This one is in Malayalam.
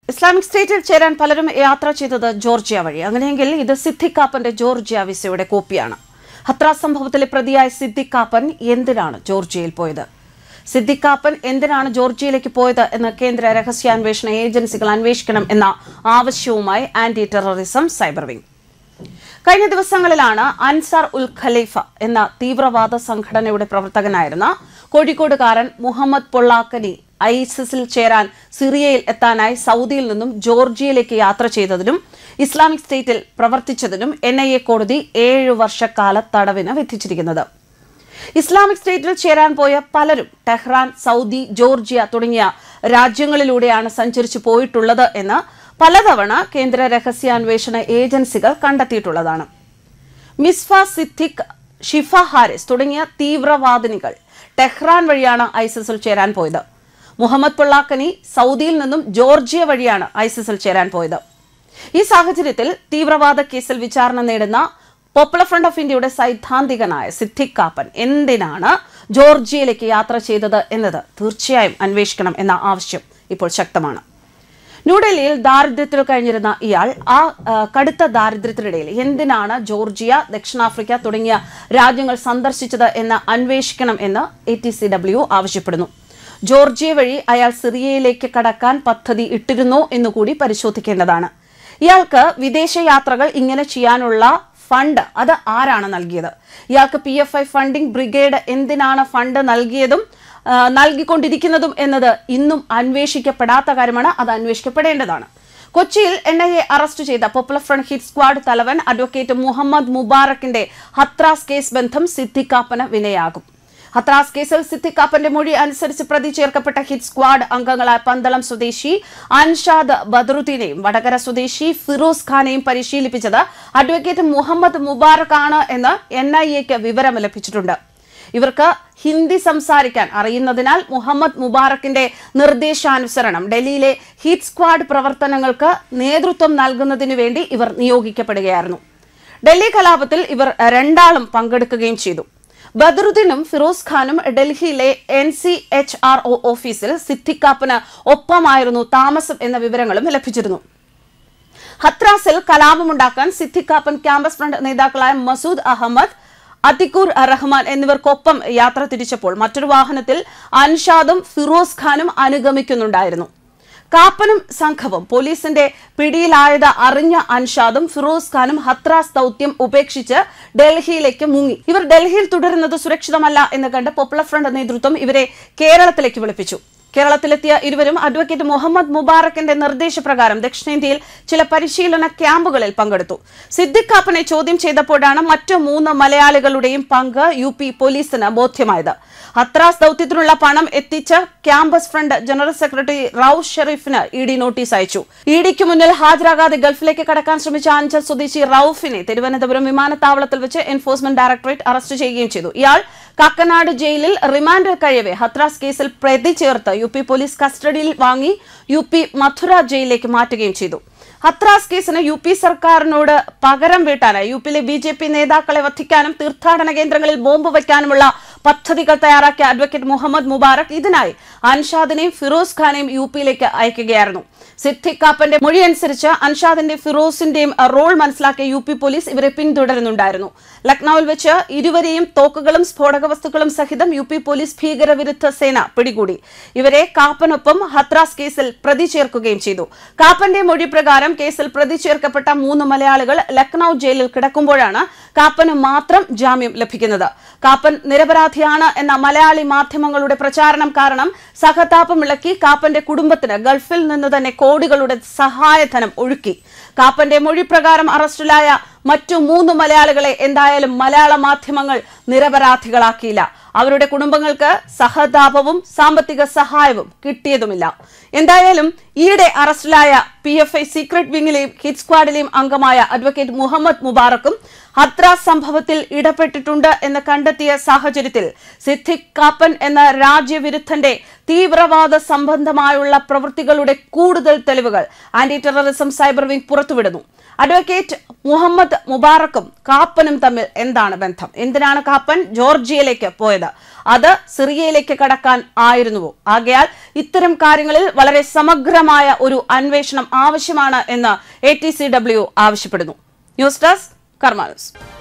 ഇസ്ലാമിക് സ്റ്റേറ്റിൽ ചേരാൻ പലരും യാത്ര ചെയ്തത് ജോർജിയ വഴി അങ്ങനെയെങ്കിൽ ഇത് സിദ്ദിഖാപ്പന്റെ ജോർജിയ വിസയുടെ കോപ്പിയാണ് ഹത്രാസ് സംഭവത്തിലെ പ്രതിയായ സിദ്ദിഖാപ്പൻ എന്തിനാണ് ജോർജിയയിൽ പോയത് സിദ്ദിഖാപ്പൻ എന്തിനാണ് ജോർജിയയിലേക്ക് പോയത് എന്ന് കേന്ദ്ര രഹസ്യാന്വേഷണ ഏജൻസികൾ അന്വേഷിക്കണം എന്ന ആവശ്യവുമായി ആന്റി ടെററിസം സൈബർ വിംഗ് കഴിഞ്ഞ ദിവസങ്ങളിലാണ് അൻസാർ ഉൽ ഖലീഫ എന്ന തീവ്രവാദ സംഘടനയുടെ പ്രവർത്തകനായിരുന്ന കോഴിക്കോടുകാരൻ മുഹമ്മദ് പൊള്ളാക്കനി ഐസിസിൽ ചേരാൻ സിറിയയിൽ എത്താനായി സൗദിയിൽ നിന്നും ജോർജിയയിലേക്ക് യാത്ര ചെയ്തതിനും ഇസ്ലാമിക് സ്റ്റേറ്റിൽ പ്രവർത്തിച്ചതിനും എൻ ഐ എ കോടതി ഏഴു വർഷക്കാല തടവിന് വിധിച്ചിരിക്കുന്നത് ഇസ്ലാമിക് സ്റ്റേറ്റിൽ ചേരാൻ പോയ പലരും ടെഹ്റാൻ സൗദി ജോർജിയ തുടങ്ങിയ രാജ്യങ്ങളിലൂടെയാണ് സഞ്ചരിച്ചു പോയിട്ടുള്ളത് എന്ന് പലതവണ കേന്ദ്ര രഹസ്യാന്വേഷണ ഏജൻസികൾ കണ്ടെത്തിയിട്ടുള്ളതാണ് മിസ്ഫ സിദ്ദിഖ് ഷിഫ ഹാരിസ് തുടങ്ങിയ തീവ്രവാദിനികൾ ടെഹ്റാൻ വഴിയാണ് ഐസിസിൽ ചേരാൻ പോയത് മുഹമ്മദ് പൊള്ളാക്കനി സൗദിയിൽ നിന്നും ജോർജിയ വഴിയാണ് ഐസിസിൽ ചേരാൻ പോയത് ഈ സാഹചര്യത്തിൽ തീവ്രവാദ കേസിൽ വിചാരണ നേടുന്ന പോപ്പുലർ ഫ്രണ്ട് ഓഫ് ഇന്ത്യയുടെ സൈദ്ധാന്തികനായ സിദ്ദിഖ് കാപ്പൻ എന്തിനാണ് ജോർജിയയിലേക്ക് യാത്ര ചെയ്തത് എന്നത് തീർച്ചയായും അന്വേഷിക്കണം എന്ന ആവശ്യം ഇപ്പോൾ ശക്തമാണ് ന്യൂഡൽഹിയിൽ ദാരിദ്ര്യത്തിൽ കഴിഞ്ഞിരുന്ന ഇയാൾ ആ ആ, കടുത്ത ദാരിദ്ര്യത്തിനിടയിൽ എന്തിനാണ് ജോർജിയ ദക്ഷിണാഫ്രിക്ക തുടങ്ങിയ രാജ്യങ്ങൾ സന്ദർശിച്ചത് എന്ന് അന്വേഷിക്കണം എന്ന് എ ടി സി ഡബ്ല്യു ആവശ്യപ്പെടുന്നു ജോർജിയ വഴി അയാൾ സിറിയയിലേക്ക് കടക്കാൻ പദ്ധതി ഇട്ടിരുന്നോ എന്നുകൂടി പരിശോധിക്കേണ്ടതാണ് ഇയാൾക്ക് വിദേശ യാത്രകൾ ഇങ്ങനെ ചെയ്യാനുള്ള ഫണ്ട് അത് ആരാണ് നൽകിയത് ഇയാൾക്ക് P F I funding brigade എന്തിനാണ് ഫണ്ട് നൽകിയതും ആ, നൽകിക്കൊണ്ടിരിക്കുന്നതും എന്നത് ഇന്നും അന്വേഷിക്കപ്പെടാത്ത കാര്യമാണ് അത് അന്വേഷിക്കപ്പെടേണ്ടതാണ് കൊച്ചിയിൽ എൻ ഐ എ അറസ്റ്റ് ചെയ്ത പോപ്പുലർ ഫ്രണ്ട് ഹിറ്റ് സ്ക്വാഡ് തലവൻ അഡ്വക്കേറ്റ് മുഹമ്മദ് മുബാറക്കിന്റെ ഹത്രാസ് കേസ് ബന്ധം സിദ്ദിഖാപ്പന് വിനയാകും ഹത്രാസ് കേസിൽ സിദ്ദിഖാപ്പന്റെ മൊഴി അനുസരിച്ച് പ്രതി ചേർക്കപ്പെട്ട ഹിറ്റ് സ്ക്വാഡ് അംഗങ്ങളായ പന്തളം സ്വദേശി അൻഷാദ് ബദറുദ്ദീനെയും വടകര സ്വദേശി ഫിറോസ് ഖാനെയും പരിശീലിപ്പിച്ചത് അഡ്വക്കേറ്റ് മുഹമ്മദ് മുബാറക് ആണ് എന്ന് എൻ ഐ എക്ക് വിവരം ലഭിച്ചിട്ടുണ്ട് ഇവർക്ക് ഹിന്ദി സംസാരിക്കാൻ അറിയുന്നതിനാൽ മുഹമ്മദ് മുബാറക്കിന്റെ നിർദ്ദേശാനുസരണം ഡൽഹിയിലെ ഹിറ്റ് സ്ക്വാഡ് പ്രവർത്തനങ്ങൾക്ക് നേതൃത്വം നൽകുന്നതിനു വേണ്ടി ഇവർ നിയോഗിക്കപ്പെടുകയായിരുന്നു ഡൽഹി കലാപത്തിൽ ഇവർ രണ്ടാളും പങ്കെടുക്കുകയും ചെയ്തു ബദറുദ്ദീനും ഫിറോസ് ഖാനും ഡൽഹിയിലെ N C H R O ഓഫീസിൽ സിദ്ദിഖാപ്പന് ഒപ്പമായിരുന്നു താമസം എന്ന വിവരങ്ങളും ലഭിച്ചിരുന്നു ഹത്രാസിൽ കലാപമുണ്ടാക്കാൻ സിദ്ദിഖാപ്പൻ ക്യാമ്പസ് ഫ്രണ്ട് നേതാക്കളായ മസൂദ് അഹമ്മദ് അതിക്കൂർ റഹ്മാൻ എന്നിവർക്കൊപ്പം യാത്ര തിരിച്ചപ്പോൾ മറ്റൊരു വാഹനത്തിൽ അൻഷാദും ഫിറോസ് ഖാനും അനുഗമിക്കുന്നുണ്ടായിരുന്നു കാപ്പനും സംഘവും പോലീസിന്റെ പിടിയിലായത് അറിഞ്ഞ അൻഷാദും ഫിറോസ് ഖാനും ഹത്രാസ് ദൌത്യം ഉപേക്ഷിച്ച് ഡൽഹിയിലേക്ക് മുങ്ങി ഇവർ ഡൽഹിയിൽ തുടരുന്നത് സുരക്ഷിതമല്ല എന്ന് കണ്ട് പോപ്പുലർ ഫ്രണ്ട് നേതൃത്വം ഇവരെ കേരളത്തിലേക്ക് വിളിപ്പിച്ചു കേരളത്തിലെത്തിയ ഇരുവരും അഡ്വക്കേറ്റ് മുഹമ്മദ് മുബാറക്കിന്റെ നിർദ്ദേശപ്രകാരം ദക്ഷിണേന്ത്യയിൽ ചില പരിശീലന ക്യാമ്പുകളിൽ പങ്കെടുത്തു സിദ്ദിഖ് കാപ്പനെ ചോദ്യം ചെയ്തപ്പോഴാണ് മറ്റു മൂന്ന് മലയാളികളുടെയും പങ്ക് യു പി പോലീസിന് ബോധ്യമായത് ഹത്രാസ് ദൌത്യത്തിനുള്ള പണം എത്തിച്ച campus front general secretary Rauf ഷെറീഫിന് ഇ ഡി നോട്ടീസ് അയച്ചു ഇ ഡിക്ക് മുന്നിൽ ഹാജരാകാതെ ഗൾഫിലേക്ക് കടക്കാൻ ശ്രമിച്ച അഞ്ചൽ സ്വദേശി റൌഫിനെ തിരുവനന്തപുരം വിമാനത്താവളത്തിൽ വെച്ച് എൻഫോഴ്സ്മെന്റ് ഡയറക്ടറേറ്റ് അറസ്റ്റ് ചെയ്യുകയും ചെയ്തു ഇയാൾ കാക്കനാട് ജയിലിൽ റിമാൻഡിൽ കഴിയവെ ഹത്രാസ് കേസിൽ പ്രതി ചേർത്ത് യു പി പോലീസ് കസ്റ്റഡിയിൽ വാങ്ങി യു പി മഥുര ജയിലിലേക്ക് മാറ്റുകയും ചെയ്തു ഹത്രാസ് കേസിന് യു പി സർക്കാരിനോട് പകരം വീട്ടാനായി യു പിയിലെ ബി ജെ പി നേതാക്കളെ വധിക്കാനും തീർത്ഥാടന കേന്ദ്രങ്ങളിൽ ബോംബ് വയ്ക്കാനുമുള്ള പദ്ധതികൾ തയ്യാറാക്കിയ അഡ്വക്കേറ്റ് മുഹമ്മദ് മുബാറക് ഇതിനായി അൻഷാദിനെയും ഫിറോസ് ഖാനെയും യു പിയിലേക്ക് അയക്കുകയായിരുന്നു സിദ്ദിഖ് കാപ്പന്റെ മൊഴി അനുസരിച്ച് അൻഷാദിന്റെ ഫിറോസിന്റെയും റോൾ മനസ്സിലാക്കിയ യു പി പോലീസ് ഇവരെ പിന്തുടരുന്നുണ്ടായിരുന്നു ലക്നൌവിൽ വെച്ച് ഇരുവരെയും തോക്കുകളും സ്ഫോടക വസ്തുക്കളും സഹിതം യു പി പോലീസ് ഭീകരവിരുദ്ധ സേന പിടികൂടി ഇവരെ കാപ്പനൊപ്പം ഹത്രാസ് കേസിൽ പ്രതി ചേർക്കുകയും ചെയ്തു കാപ്പന്റെ മൊഴി പ്രകാരം കേസിൽ പ്രതി ചേർക്കപ്പെട്ട മൂന്ന് മലയാളികൾ ലക്നൌ ജയിലിൽ കിടക്കുമ്പോഴാണ് കാപ്പന് മാത്രം ജാമ്യം ലഭിക്കുന്നത് കാപ്പൻ നിരപരാധിയാണ് എന്ന മലയാളി മാധ്യമങ്ങളുടെ പ്രചാരണം കാരണം സഹതാപം ഇളക്കി കാപ്പന്റെ കുടുംബത്തിന് ഗൾഫിൽ നിന്ന് തന്നെ കോടികളുടെ സഹായധനം ഒഴുക്കി കാപ്പന്റെ മൊഴി പ്രകാരം അറസ്റ്റിലായ മറ്റു മൂന്ന് മലയാളികളെ എന്തായാലും മലയാള മാധ്യമങ്ങൾ നിരപരാധികളാക്കിയില്ല അവരുടെ കുടുംബങ്ങൾക്ക് സഹതാപവും സാമ്പത്തിക സഹായവും കിട്ടിയതുമില്ല എന്തായാലും ഈയിടെ അറസ്റ്റിലായ പി എഫ് ഐ സീക്രട്ട് വിങ്ങിലെയും ഹിറ്റ് സ്ക്വാഡിലെയും അംഗമായ അഡ്വക്കേറ്റ് മുഹമ്മദ് മുബാറക്കും ഹത്രാസ് സംഭവത്തിൽ ഇടപെട്ടിട്ടുണ്ട് എന്ന് കണ്ടെത്തിയ സാഹചര്യത്തിൽ സിദ്ദിഖ് കാപ്പൻ എന്ന രാജ്യവിരുദ്ധന്റെ തീവ്രവാദ സംബന്ധമായുള്ള പ്രവൃത്തികളുടെ കൂടുതൽ തെളിവുകൾ ആന്റി ടെററിസം സൈബർ വിംഗ് പുറത്തുവിടുന്നു അഡ്വക്കേറ്റ് മുഹമ്മദ് മുബാറക്കും കാപ്പനും തമ്മിൽ എന്താണ് ബന്ധം എന്തിനാണ് കാപ്പൻ ജോർജിയയിലേക്ക് പോയത് അത് സിറിയയിലേക്ക് കടക്കാൻ ആയിരുന്നുവോ ആകയാൽ ഇത്തരം കാര്യങ്ങളിൽ വളരെ സമഗ്രമായ ഒരു അന്വേഷണം ആവശ്യമാണ് എന്ന് എ ടി സി ഡബ്ല്യു ആവശ്യപ്പെടുന്നു ന്യൂസ് ഡെസ്ക് കർമാനസ്